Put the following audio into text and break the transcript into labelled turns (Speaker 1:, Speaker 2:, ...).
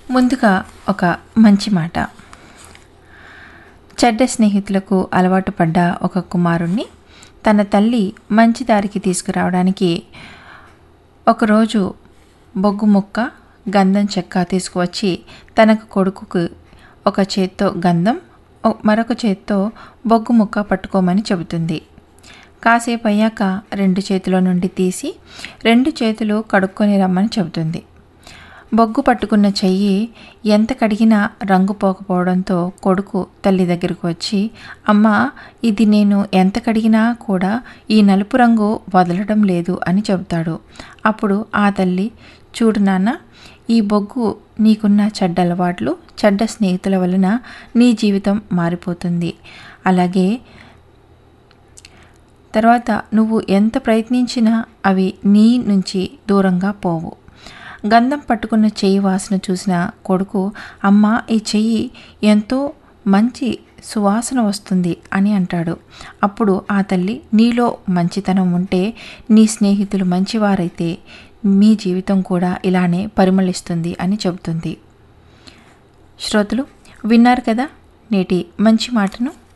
Speaker 1: ముందుగా ఒక మంచి మాట చెడ్డ స్నేహితులకు అలవాటు పడ్డ ఒక కుమారుణ్ణి తన తల్లి మంచి దారికి తీసుకురావడానికి ఒకరోజు బొగ్గు ముక్క గంధం చెక్క తీసుకువచ్చి తనకు కొడుకుకు ఒక చేత్తో గంధం ఒ- మరొక చేత్తో బొగ్గు ముక్క పట్టుకోమని చెబుతుంది కాసేపు అయ్యాక రెండు చేతుల నుండి తీసి రెండు చేతులు కడుక్కొని రమ్మని చెబుతుంది బొగ్గు పట్టుకున్న చెయ్యి ఎంత కడిగినా రంగు పోకపోవడంతో కొడుకు తల్లి దగ్గరకు వచ్చి అమ్మ ఇది నేను ఎంత కడిగినా కూడా ఈ నలుపు రంగు వదలడం లేదు అని చెబుతాడు అప్పుడు ఆ తల్లి చూడు నాన్న ఈ బొగ్గు నీకున్న చెడ్డ అలవాట్లు చెడ్డ స్నేహితుల వలన నీ జీవితం మారిపోతుంది అలాగే తర్వాత నువ్వు ఎంత ప్రయత్నించినా అవి నీ నుంచి దూరంగా పోవు గంధం పట్టుకున్న చెయ్యి వాసన చూసిన కొడుకు అమ్మ ఈ చెయ్యి ఎంతో మంచి సువాసన వస్తుంది అని అంటాడు అప్పుడు ఆ తల్లి నీలో మంచితనం ఉంటే నీ స్నేహితులు మంచివారైతే మీ జీవితం కూడా ఇలానే పరిమళిస్తుంది అని చెబుతుంది శ్రోతలు విన్నారు కదా నేటి మంచి మాటను